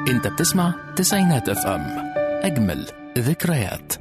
انت بتسمع تسعينات اف ام اجمل ذكريات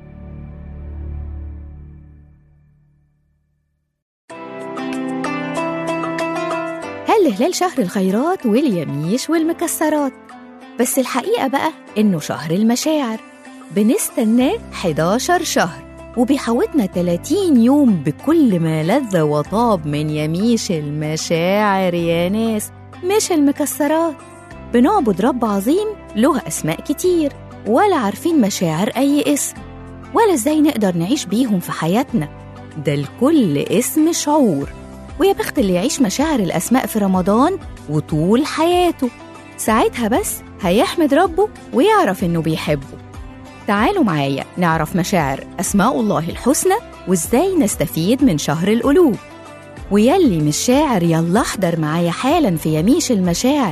هل هلال شهر الخيرات واليميش والمكسرات بس الحقيقة بقى إنه شهر المشاعر بنستناه 11 شهر وبيحوطنا 30 يوم بكل ما لذ وطاب من يميش المشاعر يا ناس مش المكسرات بنعبد رب عظيم له أسماء كتير ولا عارفين مشاعر أي اسم ولا إزاي نقدر نعيش بيهم في حياتنا ده الكل اسم شعور ويا بخت اللي يعيش مشاعر الأسماء في رمضان وطول حياته ساعتها بس هيحمد ربه ويعرف إنه بيحبه تعالوا معايا نعرف مشاعر أسماء الله الحسنى وإزاي نستفيد من شهر القلوب ويلي مش شاعر يلا احضر معايا حالا في يميش المشاعر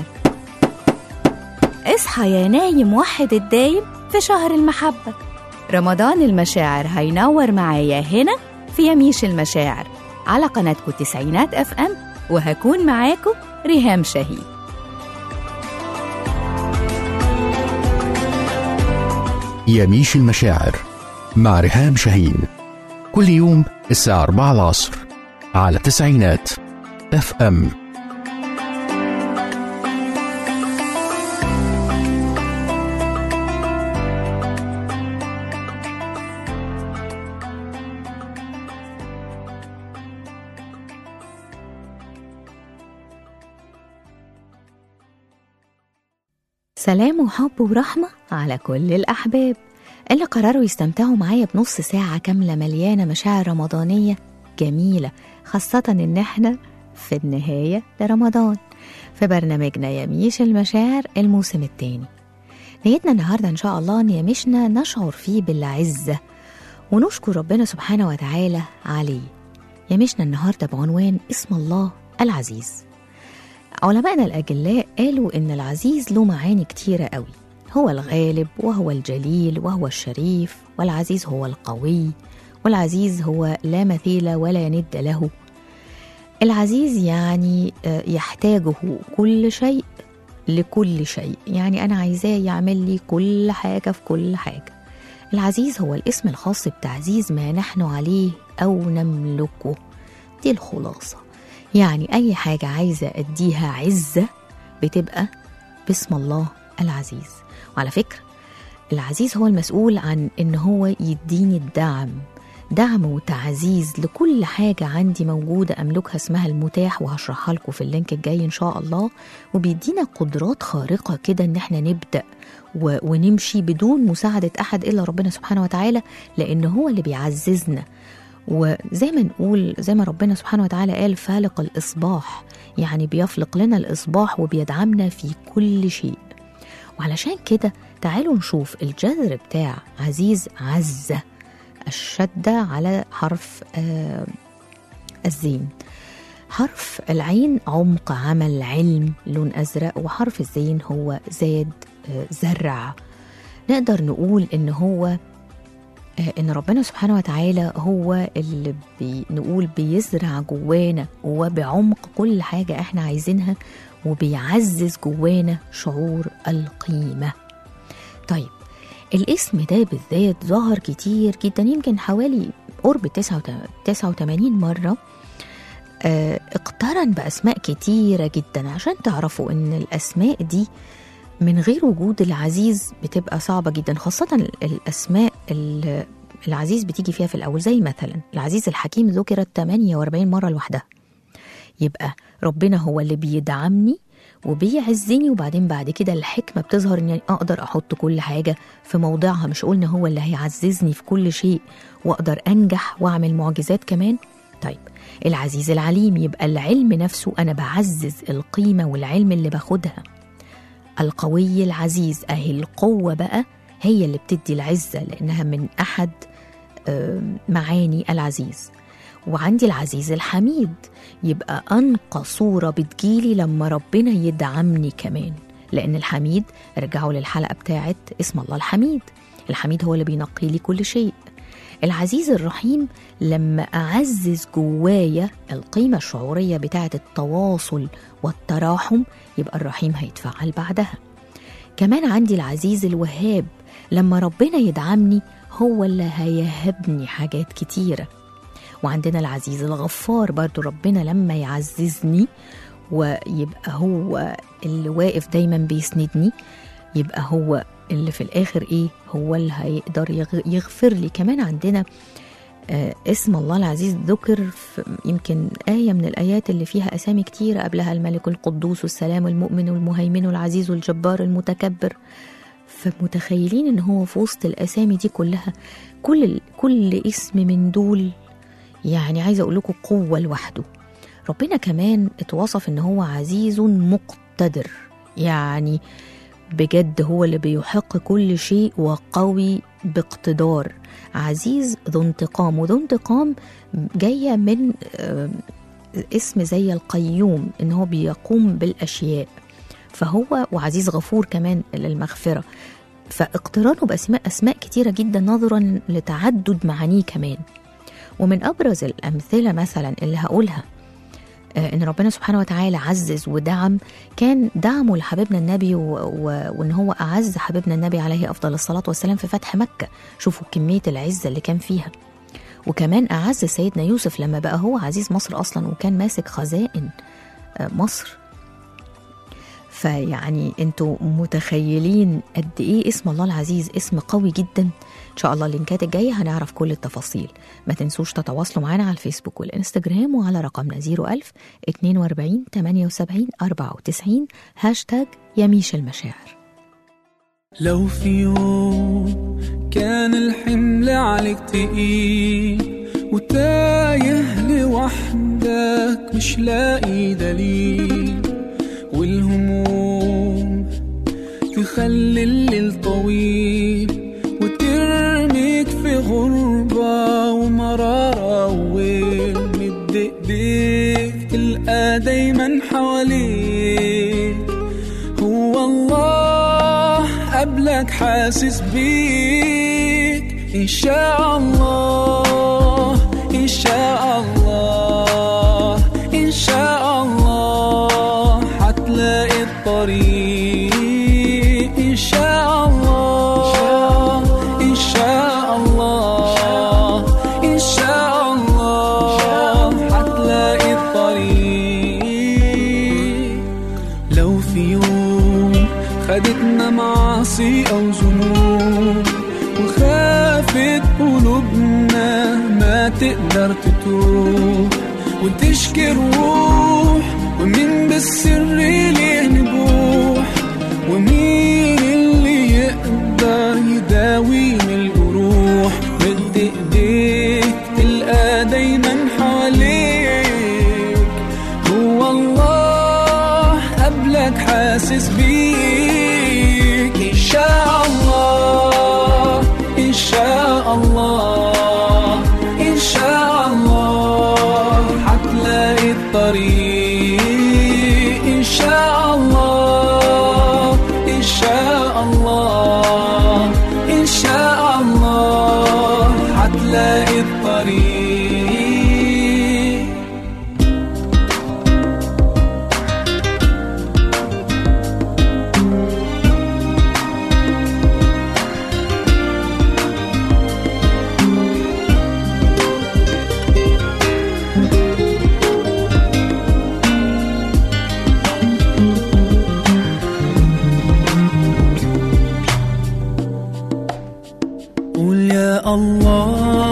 اصحى يا نايم وحد الدايم في شهر المحبة رمضان المشاعر هينور معايا هنا في يميش المشاعر على قناتكم تسعينات اف ام وهكون معاكم ريهام شهيد يميش المشاعر مع ريهام شاهين كل يوم الساعة 4 العصر على تسعينات اف ام سلام وحب ورحمة على كل الأحباب اللي قرروا يستمتعوا معايا بنص ساعة كاملة مليانة مشاعر رمضانية جميلة خاصة إن إحنا في النهاية لرمضان في برنامجنا يميش المشاعر الموسم الثاني نيتنا النهاردة إن شاء الله إن يمشنا نشعر فيه بالعزة ونشكر ربنا سبحانه وتعالى عليه يمشنا النهاردة بعنوان اسم الله العزيز علمائنا الأجلاء قالوا إن العزيز له معاني كتيرة قوي هو الغالب وهو الجليل وهو الشريف والعزيز هو القوي والعزيز هو لا مثيل ولا ند له العزيز يعني آه، يحتاجه كل شيء لكل شيء يعني أنا عايزاه يعمل لي كل حاجة في كل حاجة العزيز هو الاسم الخاص بتعزيز ما نحن عليه أو نملكه دي الخلاصة يعني أي حاجة عايزة أديها عزة بتبقى باسم الله العزيز وعلى فكرة العزيز هو المسؤول عن إن هو يديني الدعم دعم وتعزيز لكل حاجة عندي موجودة أملكها اسمها المتاح وهشرحها لكم في اللينك الجاي إن شاء الله وبيدينا قدرات خارقة كده إن احنا نبدأ و- ونمشي بدون مساعدة أحد إلا ربنا سبحانه وتعالى لأن هو اللي بيعززنا وزي ما نقول زي ما ربنا سبحانه وتعالى قال فالق الإصباح يعني بيفلق لنا الإصباح وبيدعمنا في كل شيء وعلشان كده تعالوا نشوف الجذر بتاع عزيز عزة الشدة على حرف آه الزين حرف العين عمق عمل علم لون أزرق وحرف الزين هو زاد آه زرع نقدر نقول إن هو آه، ان ربنا سبحانه وتعالى هو اللي بنقول بيزرع جوانا وبعمق كل حاجه احنا عايزينها وبيعزز جوانا شعور القيمه طيب الاسم ده بالذات ظهر كتير جدا يمكن حوالي قرب 89 مره آه، اقترن باسماء كتيره جدا عشان تعرفوا ان الاسماء دي من غير وجود العزيز بتبقى صعبة جدا خاصة ال- الأسماء ال- العزيز بتيجي فيها في الأول زي مثلا العزيز الحكيم ذكرت 48 مرة لوحدها يبقى ربنا هو اللي بيدعمني وبيعزني وبعدين بعد كده الحكمة بتظهر إني أقدر أحط كل حاجة في موضعها مش قلنا هو اللي هيعززني في كل شيء وأقدر أنجح وأعمل معجزات كمان طيب العزيز العليم يبقى العلم نفسه أنا بعزز القيمة والعلم اللي باخدها القوي العزيز اهي القوة بقى هي اللي بتدي العزة لأنها من أحد آم، معاني العزيز وعندي العزيز الحميد يبقى أنقى صورة بتجيلي لما ربنا يدعمني كمان لأن الحميد رجعوا للحلقة بتاعت اسم الله الحميد الحميد هو اللي بينقي لي كل شيء العزيز الرحيم لما أعزز جوايا القيمة الشعورية بتاعة التواصل والتراحم يبقى الرحيم هيتفعل بعدها كمان عندي العزيز الوهاب لما ربنا يدعمني هو اللي هيهبني حاجات كتيرة وعندنا العزيز الغفار برضو ربنا لما يعززني ويبقى هو اللي واقف دايما بيسندني يبقى هو اللي في الآخر إيه هو اللي هيقدر يغ- يغفر لي كمان عندنا آه، اسم الله العزيز ذكر في يمكن آية من الآيات اللي فيها أسامي كتيرة قبلها الملك القدوس والسلام المؤمن والمهيمن والعزيز والجبار المتكبر فمتخيلين ان هو في وسط الاسامي دي كلها كل كل اسم من دول يعني عايزه اقول لكم قوه لوحده ربنا كمان اتوصف ان هو عزيز مقتدر يعني بجد هو اللي بيحق كل شيء وقوي باقتدار عزيز ذو انتقام وذو انتقام جايه من آه، اسم زي القيوم ان هو بيقوم بالاشياء فهو وعزيز غفور كمان للمغفره فاقترانه باسماء اسماء كتيره جدا نظرا لتعدد معانيه كمان ومن ابرز الامثله مثلا اللي هقولها آه، ان ربنا سبحانه وتعالى عزز ودعم كان دعمه لحبيبنا النبي و... و... وان هو اعز حبيبنا النبي عليه افضل الصلاه والسلام في فتح مكه شوفوا كميه العزه اللي كان فيها وكمان اعز سيدنا يوسف لما بقى هو عزيز مصر اصلا وكان ماسك خزائن آه، مصر فيعني انتوا متخيلين قد ايه اسم الله العزيز اسم قوي جدا ان شاء الله اللينكات الجايه هنعرف كل التفاصيل ما تنسوش تتواصلوا معنا على الفيسبوك والانستجرام وعلى رقمنا 01000 42 78 94 هاشتاج يميش المشاعر لو في يوم كان الحمل عليك تقيل وتايه لوحدك مش لاقي دليل والهموم تخلي الليل طويل وترميك في غربة ومرارة وويل مد ايديك تلقى دايما حواليك هو الله قبلك حاسس بيك إن شاء الله إن شاء الله إن شاء الله هتلاقي الطريق إن شاء الله إن شاء الله إن شاء الله هتلاقي الطريق لو في يوم خدتنا معاصي أو ذنوب وخافت قلوبنا ما تقدر تتوب وتشكي الروح ومين بالسر ليه نبوح ومين اللي يقدر يداوي من الجروح مد ايديك تلقى دايما حواليك هو الله قبلك حاسس بيك إن شاء الله إن شاء الله إن شاء الله هتلاقي الطريق إن شاء الله إن شاء الله إن شاء الله هتلاقي الطريق قول يا الله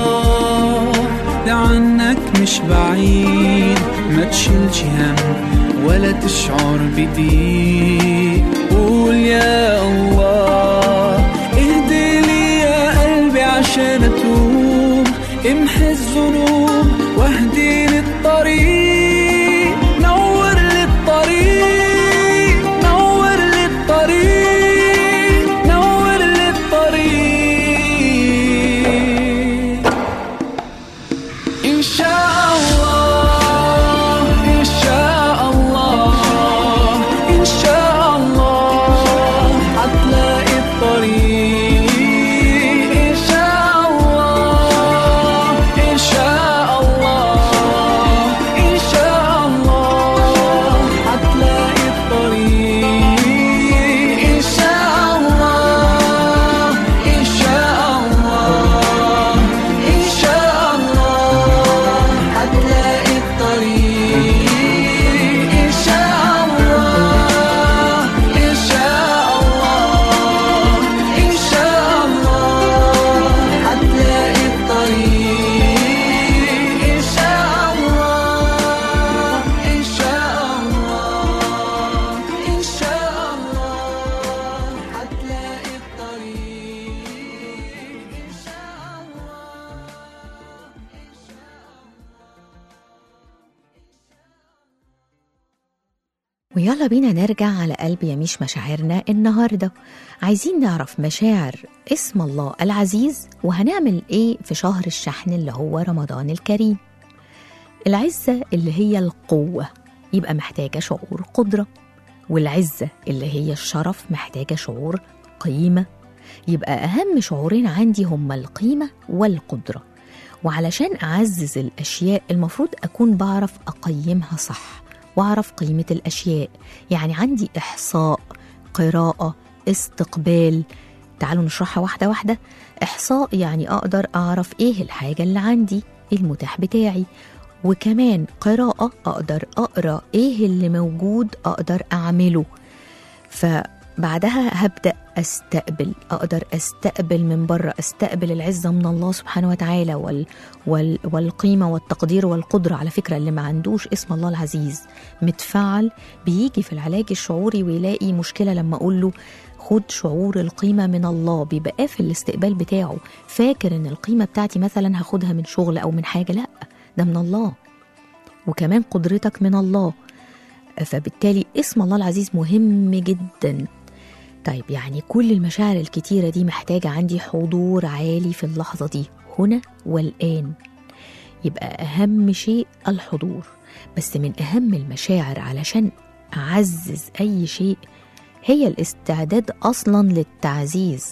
ده عنك مش بعيد ما تشيلش هم ولا تشعر بضيق قول يا الله اهدي لي يا قلبي عشان اتوب امحي الذنوب واهديني الطريق نور لي الطريق نور لي الطريق نور لي الطريق إن شاء الله إن شاء الله إن شاء الله هتلاقي ويلا بينا نرجع على قلب يميش مشاعرنا النهاردة عايزين نعرف مشاعر اسم الله العزيز وهنعمل ايه في شهر الشحن اللي هو رمضان الكريم العزة اللي هي القوة يبقى محتاجة شعور قدرة والعزة اللي هي الشرف محتاجة شعور قيمة يبقى أهم شعورين عندي هما القيمة والقدرة وعلشان أعزز الأشياء المفروض أكون بعرف أقيمها صح وأعرف قيمة الأشياء يعني عندي إحصاء قراءة استقبال تعالوا نشرحها واحدة واحدة إحصاء يعني أقدر أعرف إيه الحاجة اللي عندي المتاح بتاعي وكمان قراءة أقدر أقرأ إيه اللي موجود أقدر أعمله فبعدها هبدأ أستقبل أقدر أستقبل من بره أستقبل العزة من الله سبحانه وتعالى وال وال والقيمة والتقدير والقدرة على فكرة اللي ما عندوش اسم الله العزيز متفعل بيجي في العلاج الشعوري ويلاقي مشكلة لما أقول له خد شعور القيمة من الله بيبقى قافل الاستقبال بتاعه فاكر ان القيمة بتاعتي مثلا هاخدها من شغل او من حاجة لا ده من الله وكمان قدرتك من الله فبالتالي اسم الله العزيز مهم جدا طيب يعني كل المشاعر الكتيرة دي محتاجة عندي حضور عالي في اللحظة دي هنا والآن يبقى أهم شيء الحضور بس من أهم المشاعر علشان أعزز أي شيء هي الاستعداد أصلا للتعزيز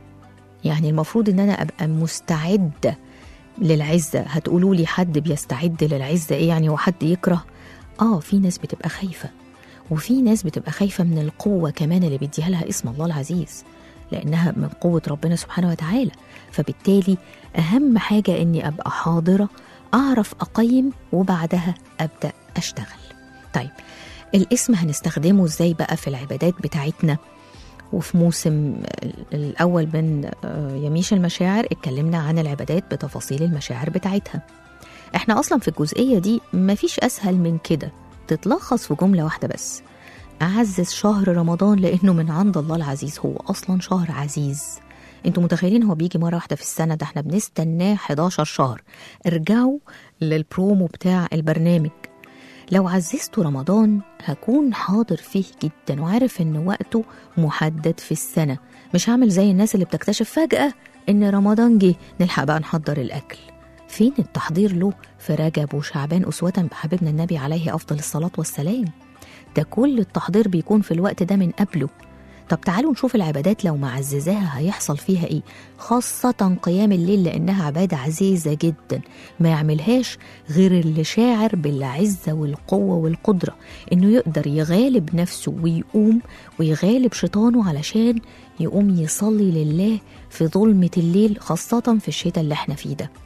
يعني المفروض إن أنا أبقى مستعدة للعزة هتقولوا لي حد بيستعد للعزة إيه يعني هو حد يكره آه في ناس بتبقى خايفة وفي ناس بتبقى خايفة من القوة كمان اللي بيديها لها اسم الله العزيز لأنها من قوة ربنا سبحانه وتعالى فبالتالي أهم حاجة إني أبقى حاضرة أعرف أقيم وبعدها أبدأ أشتغل طيب الاسم هنستخدمه إزاي بقى في العبادات بتاعتنا وفي موسم الأول من يميش المشاعر اتكلمنا عن العبادات بتفاصيل المشاعر بتاعتها احنا أصلا في الجزئية دي مفيش أسهل من كده تتلخص في جملة واحدة بس أعزز شهر رمضان لأنه من عند الله العزيز هو أصلا شهر عزيز انتوا متخيلين هو بيجي مرة واحدة في السنة ده احنا بنستناه 11 شهر ارجعوا للبرومو بتاع البرنامج لو عززت رمضان هكون حاضر فيه جدا وعارف ان وقته محدد في السنة مش هعمل زي الناس اللي بتكتشف فجأة ان رمضان جه نلحق بقى نحضر الأكل فين التحضير له في رجب وشعبان أسوة بحبيبنا النبي عليه أفضل الصلاة والسلام ده كل التحضير بيكون في الوقت ده من قبله طب تعالوا نشوف العبادات لو معززاها هيحصل فيها ايه خاصة قيام الليل لأنها عبادة عزيزة جدا ما يعملهاش غير اللي شاعر بالعزة والقوة والقدرة إنه يقدر يغالب نفسه ويقوم ويغالب شيطانه علشان يقوم يصلي لله في ظلمة الليل خاصة في الشتاء اللي احنا فيه ده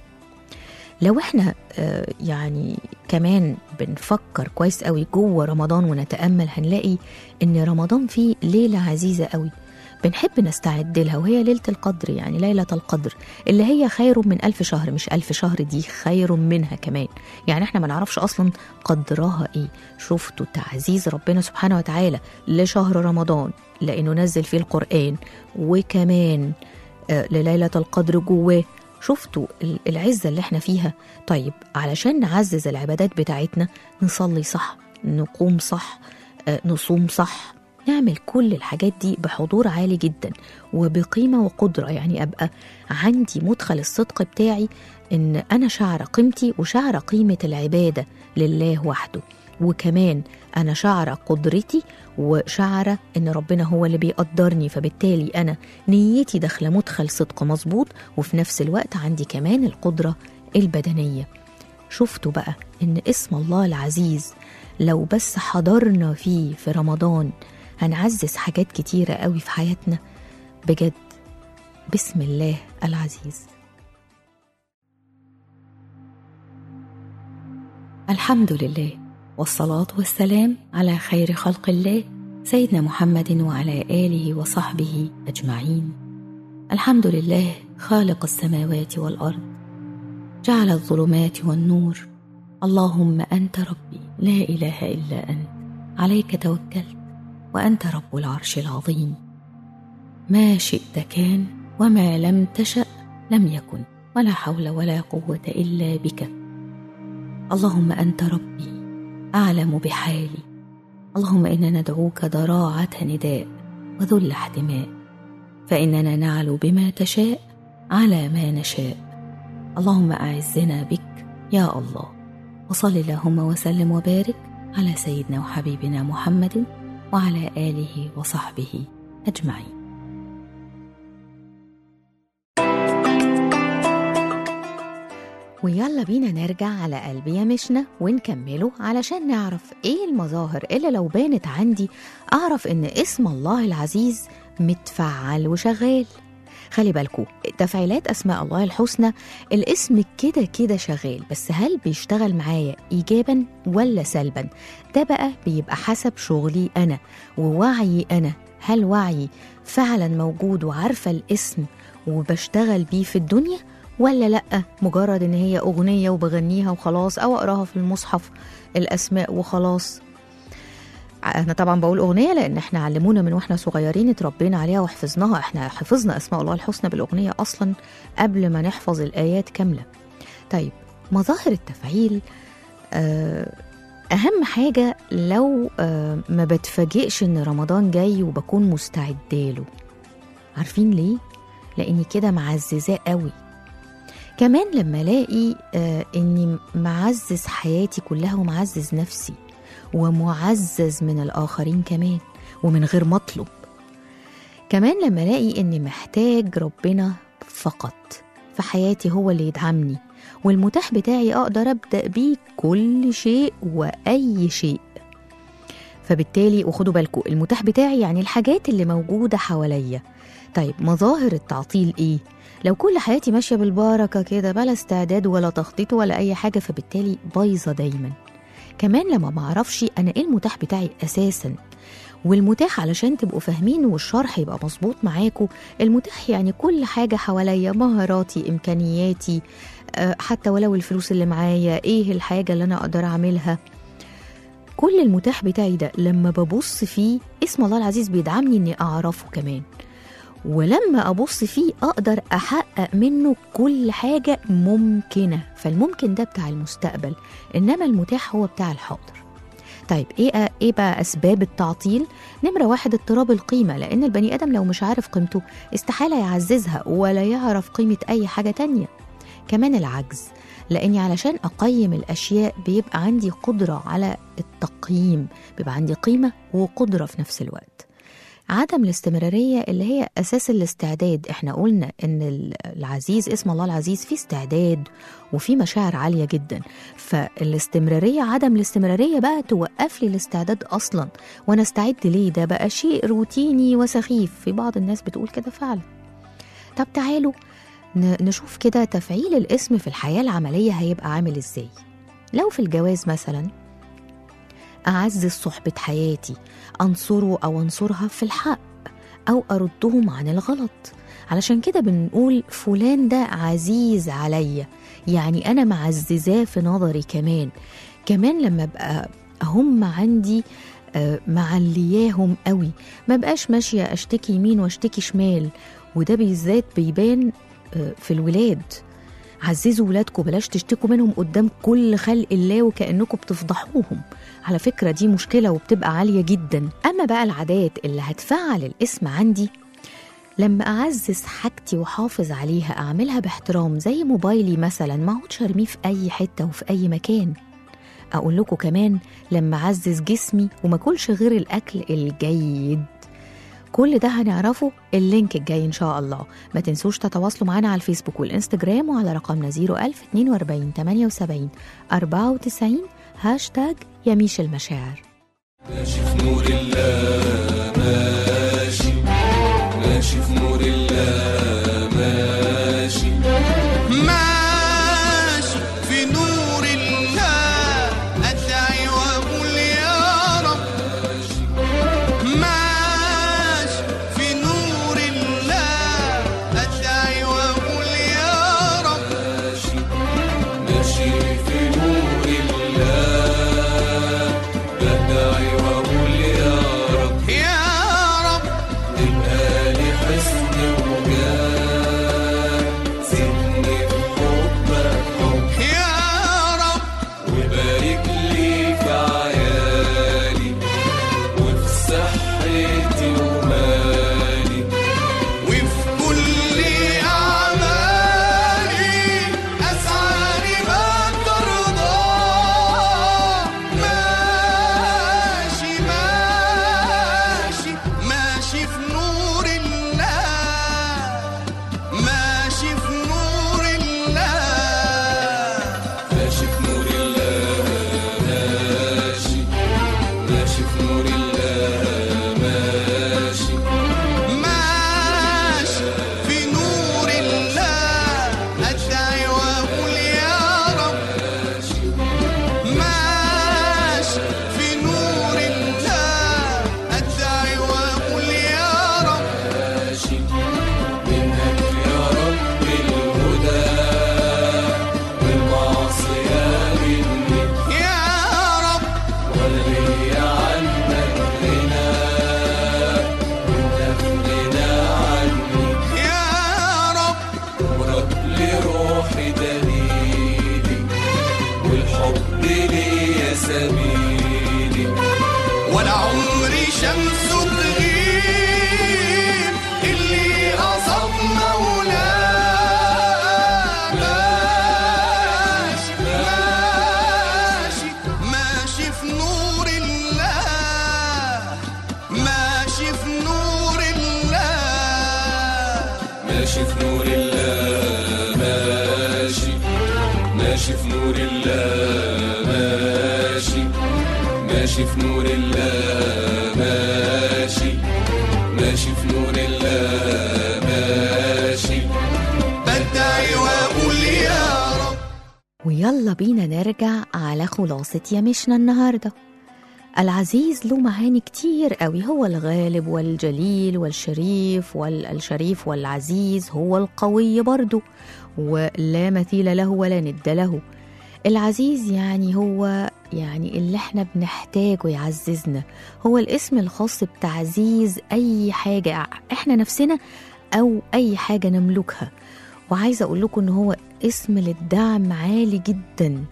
لو احنا آه يعني كمان بنفكر كويس قوي جوه رمضان ونتامل هنلاقي ان رمضان فيه ليله عزيزه قوي بنحب نستعد لها وهي ليله القدر يعني ليله القدر اللي هي خير من ألف شهر مش ألف شهر دي خير منها كمان يعني احنا ما نعرفش اصلا قدرها ايه شفتوا تعزيز ربنا سبحانه وتعالى لشهر رمضان لانه نزل فيه القران وكمان آه لليله القدر جواه شفتوا العزة اللي احنا فيها طيب علشان نعزز العبادات بتاعتنا نصلي صح نقوم صح نصوم صح نعمل كل الحاجات دي بحضور عالي جدا وبقيمة وقدرة يعني أبقى عندي مدخل الصدق بتاعي إن أنا شعر قيمتي وشعر قيمة العبادة لله وحده وكمان أنا شعرة قدرتي وشعرة إن ربنا هو اللي بيقدرني فبالتالي أنا نيتي داخلة مدخل صدق مظبوط وفي نفس الوقت عندي كمان القدرة البدنية شفتوا بقى إن اسم الله العزيز لو بس حضرنا فيه في رمضان هنعزز حاجات كتيرة قوي في حياتنا بجد بسم الله العزيز الحمد لله والصلاة والسلام على خير خلق الله سيدنا محمد وعلى آله وصحبه أجمعين الحمد لله خالق السماوات والأرض جعل الظلمات والنور اللهم أنت ربي لا إله إلا أنت عليك توكلت وأنت رب العرش العظيم ما شئت كان وما لم تشأ لم يكن ولا حول ولا قوة إلا بك اللهم أنت ربي أعلم بحالي اللهم إنا ندعوك ضراعة نداء وذل احتماء فإننا نعلو بما تشاء على ما نشاء اللهم أعزنا بك يا الله وصل اللهم وسلم وبارك على سيدنا وحبيبنا محمد وعلى آله وصحبه أجمعين ويلا بينا نرجع على قلبي يا مشنا ونكمله علشان نعرف ايه المظاهر اللي لو بانت عندي اعرف ان اسم الله العزيز متفعل وشغال خلي بالكوا تفعيلات اسماء الله الحسنى الاسم كده كده شغال بس هل بيشتغل معايا ايجابا ولا سلبا ده بقى بيبقى حسب شغلي انا ووعيي انا هل وعيي فعلا موجود وعارفه الاسم وبشتغل بيه في الدنيا ولا لا مجرد ان هي اغنيه وبغنيها وخلاص او اقراها في المصحف الاسماء وخلاص انا طبعا بقول اغنيه لان احنا علمونا من واحنا صغيرين اتربينا عليها وحفظناها احنا حفظنا اسماء الله الحسنى بالاغنيه اصلا قبل ما نحفظ الايات كامله طيب مظاهر التفعيل آه، اهم حاجه لو آه، ما بتفاجئش ان رمضان جاي وبكون مستعده له عارفين ليه لاني كده معززاه قوي كمان لما الاقي آه اني معزز حياتي كلها ومعزز نفسي ومعزز من الاخرين كمان ومن غير مطلب كمان لما الاقي اني محتاج ربنا فقط في حياتي هو اللي يدعمني والمتاح بتاعي اقدر ابدا بيه كل شيء واي شيء فبالتالي وخدوا بالكم المتاح بتاعي يعني الحاجات اللي موجوده حواليا طيب مظاهر التعطيل ايه لو كل حياتي ماشيه بالبركه كده بلا استعداد ولا تخطيط ولا اي حاجه فبالتالي بايظه دايما كمان لما معرفش انا ايه المتاح بتاعي اساسا والمتاح علشان تبقوا فاهمين والشرح يبقى مظبوط معاكم المتاح يعني كل حاجه حواليا مهاراتي امكانياتي أه حتى ولو الفلوس اللي معايا ايه الحاجه اللي انا اقدر اعملها كل المتاح بتاعي ده لما ببص فيه اسم الله العزيز بيدعمني اني اعرفه كمان ولما ابص فيه اقدر احقق منه كل حاجه ممكنه فالممكن ده بتاع المستقبل انما المتاح هو بتاع الحاضر طيب ايه ايه بقى اسباب التعطيل نمره واحد اضطراب القيمه لان البني ادم لو مش عارف قيمته استحاله يعززها ولا يعرف قيمه اي حاجه تانية كمان العجز لاني علشان اقيم الاشياء بيبقى عندي قدره على التقييم بيبقى عندي قيمه وقدره في نفس الوقت عدم الاستمرارية اللي هي أساس الاستعداد احنا قلنا ان العزيز اسم الله العزيز فيه استعداد وفيه مشاعر عالية جدا فالاستمرارية عدم الاستمرارية بقى توقف لي الاستعداد أصلا وأنا استعد ليه ده بقى شيء روتيني وسخيف في بعض الناس بتقول كده فعلا طب تعالوا نشوف كده تفعيل الاسم في الحياة العملية هيبقى عامل ازاي لو في الجواز مثلا أعزز صحبة حياتي أنصره أو أنصرها في الحق أو أردهم عن الغلط علشان كده بنقول فلان ده عزيز عليا يعني أنا معززاه في نظري كمان كمان لما أبقى هم عندي معلياهم قوي ما بقاش ماشية أشتكي يمين وأشتكي شمال وده بالذات بيبان في الولاد عززوا ولادكم بلاش تشتكوا منهم قدام كل خلق الله وكأنكم بتفضحوهم على فكرة دي مشكلة وبتبقى عالية جدا أما بقى العادات اللي هتفعل الاسم عندي لما أعزز حاجتي وحافظ عليها أعملها باحترام زي موبايلي مثلا ما اقعدش ارميه في أي حتة وفي أي مكان أقول لكم كمان لما أعزز جسمي وما أكلش غير الأكل الجيد كل ده هنعرفه اللينك الجاي إن شاء الله ما تنسوش تتواصلوا معنا على الفيسبوك والإنستجرام وعلى رقمنا 01042 78 94 هاشتاج يميش المشاعر ماشي في نور الله ماشي ماشي في نور الله ماشي ماشي في نور الله أدعي وأقول يا رب ماشي في نور الله أدعي وأقول يا رب ماشي ماشي في نور الله بدعي واقول يا اللي شمسه تغيب اللي قصد مولاه ماشي ماشي ماشي في نور الله ماشي في نور الله ماشي في نور الله ماشي ماشي في نور الله ماشي ماشي في نور الله ماشي ماشي في نور الله ماشي بدعي واقول يا رب ويلا بينا نرجع على خلاصة يمشنا النهاردة العزيز له معاني كتير قوي هو الغالب والجليل والشريف والشريف والعزيز هو القوي برضه ولا مثيل له ولا ند له العزيز يعني هو يعني اللي احنا بنحتاجه يعززنا هو الاسم الخاص بتعزيز اي حاجة احنا نفسنا او اي حاجة نملكها وعايزة اقول لكم ان هو اسم للدعم عالي جدا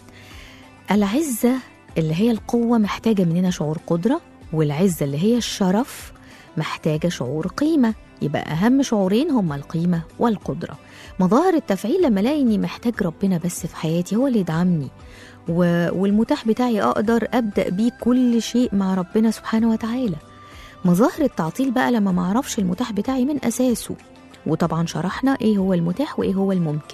العزة اللي هي القوة محتاجة مننا شعور قدرة والعزة اللي هي الشرف محتاجة شعور قيمة يبقى أهم شعورين هما القيمة والقدرة مظاهر التفعيل لما الاقي اني محتاج ربنا بس في حياتي هو اللي يدعمني و... والمتاح بتاعي اقدر ابدا بيه كل شيء مع ربنا سبحانه وتعالى مظاهر التعطيل بقى لما معرفش المتاح بتاعي من اساسه وطبعا شرحنا ايه هو المتاح وايه هو الممكن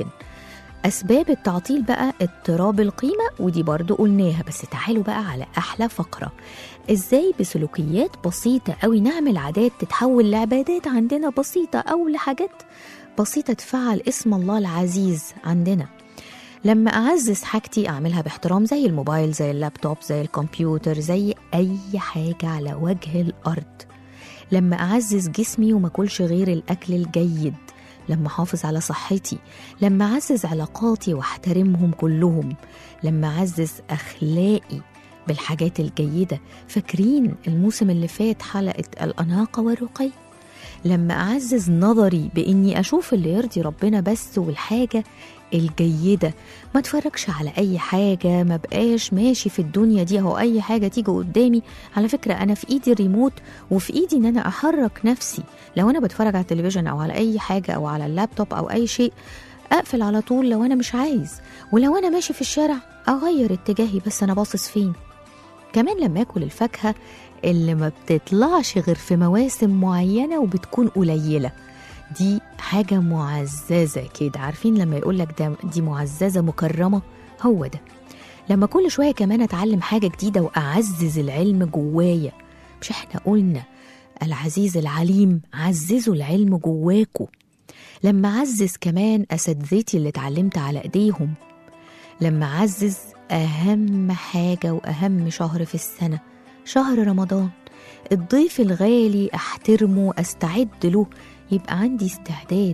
أسباب التعطيل بقى اضطراب القيمة ودي برضو قلناها بس تعالوا بقى على أحلى فقرة إزاي بسلوكيات بسيطة أوي نعمل عادات تتحول لعبادات عندنا بسيطة أو لحاجات بسيطة تفعل اسم الله العزيز عندنا لما أعزز حاجتي أعملها باحترام زي الموبايل زي اللابتوب زي الكمبيوتر زي أي حاجة على وجه الأرض لما أعزز جسمي وما أكلش غير الأكل الجيد لما أحافظ على صحتي لما أعزز علاقاتي واحترمهم كلهم لما أعزز أخلاقي بالحاجات الجيدة فاكرين الموسم اللي فات حلقة الأناقة والرقي لما أعزز نظري بإني أشوف اللي يرضي ربنا بس والحاجة الجيدة ما اتفرجش على أي حاجة ما بقاش ماشي في الدنيا دي أو أي حاجة تيجي قدامي على فكرة أنا في إيدي الريموت وفي إيدي إن أنا أحرك نفسي لو أنا بتفرج على التلفزيون أو على أي حاجة أو على اللابتوب أو أي شيء أقفل على طول لو أنا مش عايز ولو أنا ماشي في الشارع أغير اتجاهي بس أنا باصص فين كمان لما اكل الفاكهه اللي ما بتطلعش غير في مواسم معينه وبتكون قليله دي حاجه معززه كده عارفين لما يقول لك ده دي معززه مكرمه هو ده لما كل شويه كمان اتعلم حاجه جديده واعزز العلم جوايا مش احنا قلنا العزيز العليم عززوا العلم جواكوا لما اعزز كمان اساتذتي اللي اتعلمت على ايديهم لما أعزز أهم حاجة وأهم شهر في السنة شهر رمضان الضيف الغالي أحترمه أستعد له يبقى عندي استعداد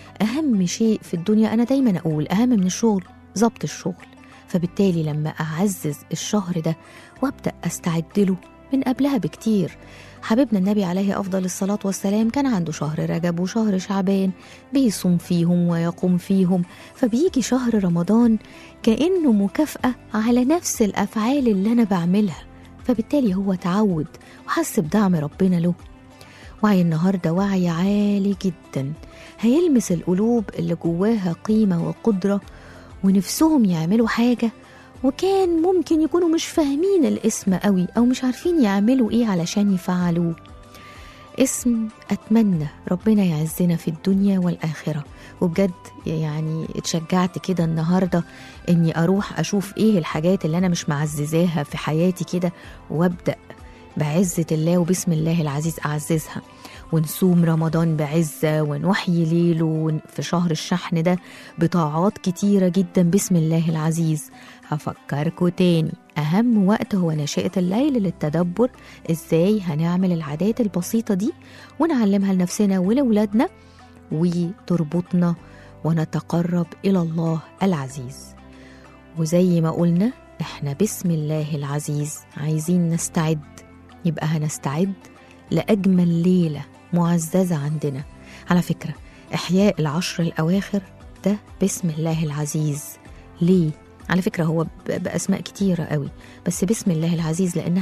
أهم شيء في الدنيا أنا دايما أقول أهم من الشغل ضبط الشغل فبالتالي لما أعزز الشهر ده وأبدأ أستعد له من قبلها بكتير حبيبنا النبي عليه أفضل الصلاة والسلام كان عنده شهر رجب وشهر شعبان بيصوم فيهم ويقوم فيهم فبيجي شهر رمضان كأنه مكافأة على نفس الأفعال اللي أنا بعملها فبالتالي هو تعود وحس بدعم ربنا له وعي النهاردة وعي عالي جدا هيلمس القلوب اللي جواها قيمة وقدرة ونفسهم يعملوا حاجة وكان ممكن يكونوا مش فاهمين الاسم قوي أو مش عارفين يعملوا إيه علشان يفعلوه اسم أتمنى ربنا يعزنا في الدنيا والآخرة وبجد يعني اتشجعت كده النهاردة إني أروح أشوف إيه الحاجات اللي أنا مش معززاها في حياتي كده وأبدأ بعزة الله وبسم الله العزيز أعززها ونصوم رمضان بعزة ونحيي ليله في شهر الشحن ده بطاعات كتيرة جدا بسم الله العزيز هفكركوا تاني أهم وقت هو نشأة الليل للتدبر إزاي هنعمل العادات البسيطة دي ونعلمها لنفسنا ولولادنا وتربطنا ونتقرب إلى الله العزيز وزي ما قلنا احنا بسم الله العزيز عايزين نستعد يبقى هنستعد لأجمل ليلة معززة عندنا على فكرة إحياء العشر الأواخر ده بسم الله العزيز ليه؟ على فكرة هو ب- بأسماء كتيرة قوي بس بسم الله العزيز لأنها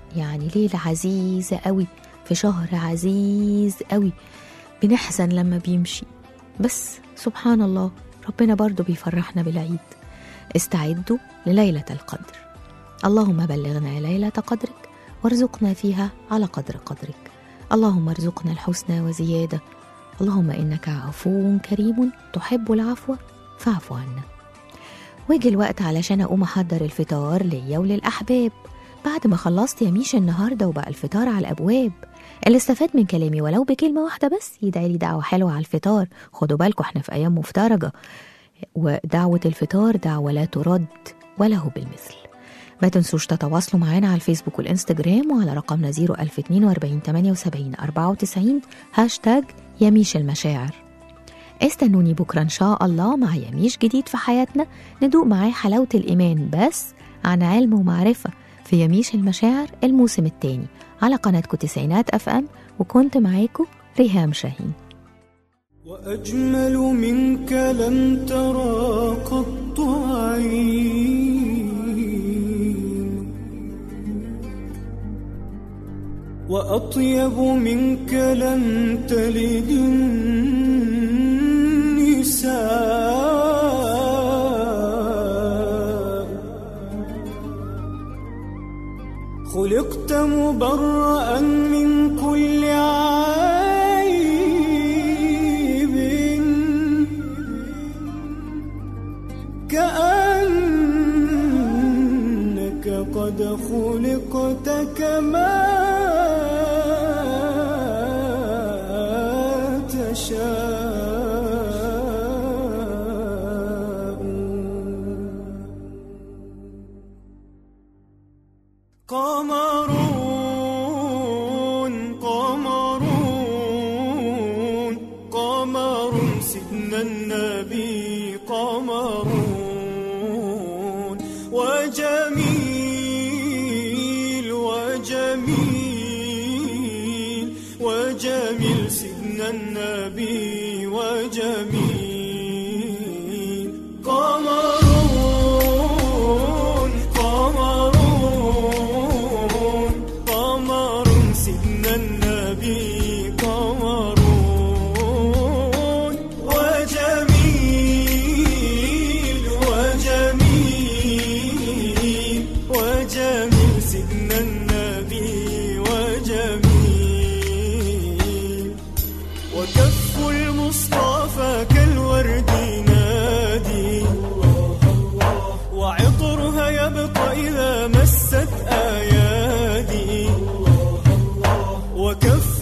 يعني ليلة عزيزة قوي في شهر عزيز قوي بنحزن لما بيمشي بس سبحان الله ربنا برضو بيفرحنا بالعيد استعدوا لليلة القدر اللهم بلغنا ليلة قدرك وارزقنا فيها على قدر قدرك اللهم ارزقنا الحسنى وزيادة اللهم إنك عفو كريم تحب العفو فاعف عنا ويجي الوقت علشان أقوم أحضر الفطار ليا وللأحباب بعد ما خلصت يا ميش النهاردة وبقى الفطار على الأبواب اللي استفاد من كلامي ولو بكلمة واحدة بس يدعي لي دعوة حلوة على الفطار خدوا بالكم احنا في أيام مفترجة ودعوة الفطار دعوة لا ترد وله بالمثل ما تنسوش تتواصلوا معنا على الفيسبوك والإنستجرام وعلى رقمنا 01042 78 94 هاشتاج يميش المشاعر استنوني بكرة إن شاء الله مع يميش جديد في حياتنا ندوق معاه حلاوة الإيمان بس عن علم ومعرفة في يميش المشاعر الموسم الثاني على قناتكم تسعينات أف أم وكنت معاكم ريهام شاهين وأجمل منك لم ترى قط عين وأطيب منك لم تلد النساء خلقت مبرأ من كل عيب كأنك قد خلقت كما تشاء قمرون قمرون قمر سيدنا النبي قمرون وجميل وجميل وجميل سيدنا النبي وجميل قمرون قمرون قمر سيدنا النبي قمرون وجميل وجميل وجميل سيدنا النبي وجميل وكف المصطفى كالورد نادي وعطرها يبقى إذا مست أيادي وكف